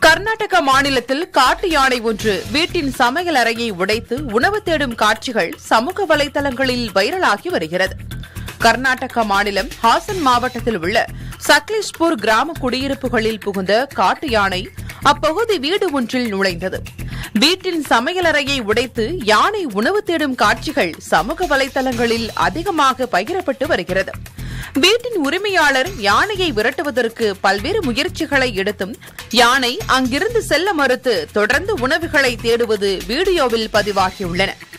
கர்நாடக மாநிலத்தில் காட்டு யானை ஒன்று வீட்டின் சமையல் அறையை உடைத்து உணவு தேடும் காட்சிகள் சமூக வலைதளங்களில் வைரலாகி வருகிறது கர்நாடக மாநிலம் ஹாசன் மாவட்டத்தில் உள்ள சக்லேஷ்பூர் கிராம குடியிருப்புகளில் புகுந்த காட்டு யானை அப்பகுதி வீடு ஒன்றில் நுழைந்தது வீட்டின் சமையலறையை உடைத்து யானை உணவு தேடும் காட்சிகள் சமூக வலைதளங்களில் அதிகமாக பகிரப்பட்டு வருகிறது வீட்டின் உரிமையாளர் யானையை விரட்டுவதற்கு பல்வேறு முயற்சிகளை எடுத்தும் யானை அங்கிருந்து செல்ல மறுத்து தொடர்ந்து உணவுகளை தேடுவது வீடியோவில் பதிவாகியுள்ளன